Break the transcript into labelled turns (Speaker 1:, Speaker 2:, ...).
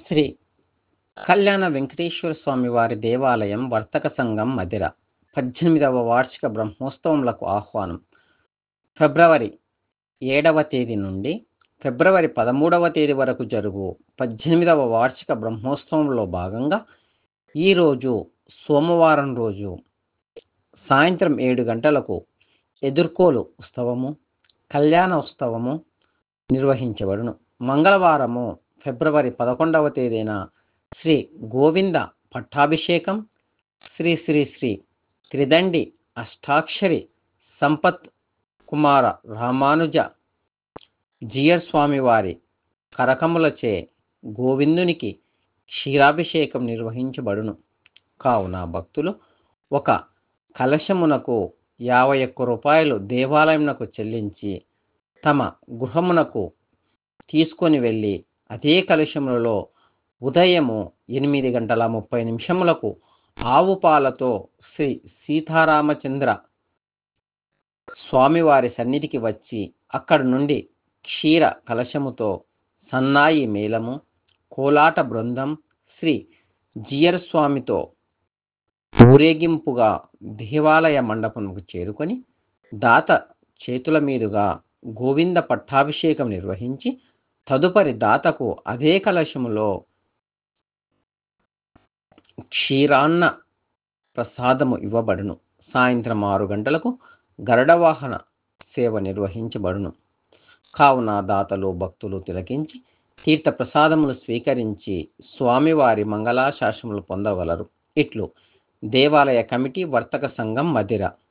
Speaker 1: శ్రీ కళ్యాణ వెంకటేశ్వర స్వామి వారి దేవాలయం వర్తక సంఘం మదిర పద్దెనిమిదవ వార్షిక బ్రహ్మోత్సవములకు ఆహ్వానం ఫిబ్రవరి ఏడవ తేదీ నుండి ఫిబ్రవరి పదమూడవ తేదీ వరకు జరుగు పద్దెనిమిదవ వార్షిక బ్రహ్మోత్సవంలో భాగంగా ఈరోజు సోమవారం రోజు సాయంత్రం ఏడు గంటలకు ఎదుర్కోలు ఉత్సవము కళ్యాణ ఉత్సవము నిర్వహించబడును మంగళవారము ఫిబ్రవరి పదకొండవ తేదీన శ్రీ గోవింద పట్టాభిషేకం శ్రీ శ్రీ శ్రీ త్రిదండి అష్టాక్షరి సంపత్ కుమార రామానుజ జియర్ స్వామి వారి కరకములచే గోవిందునికి క్షీరాభిషేకం నిర్వహించబడును కావున భక్తులు ఒక కలశమునకు యాభై ఒక్క రూపాయలు దేవాలయమునకు చెల్లించి తమ గృహమునకు తీసుకొని వెళ్ళి అదే కలశములలో ఉదయము ఎనిమిది గంటల ముప్పై నిమిషములకు ఆవు పాలతో శ్రీ సీతారామచంద్ర స్వామివారి సన్నిధికి వచ్చి అక్కడి నుండి క్షీర కలశముతో సన్నాయి మేళము కోలాట బృందం శ్రీ జియర్ స్వామితో ఊరేగింపుగా దేవాలయ మండపంకు చేరుకొని దాత చేతుల మీదుగా గోవింద పట్టాభిషేకం నిర్వహించి తదుపరి దాతకు అదే కలశములో క్షీరాన్న ప్రసాదము ఇవ్వబడును సాయంత్రం ఆరు గంటలకు గరుడవాహన సేవ నిర్వహించబడును కావున దాతలు భక్తులు తిలకించి తీర్థ ప్రసాదములు స్వీకరించి స్వామివారి మంగళాశాసములు పొందగలరు ఇట్లు దేవాలయ కమిటీ వర్తక సంఘం మదిర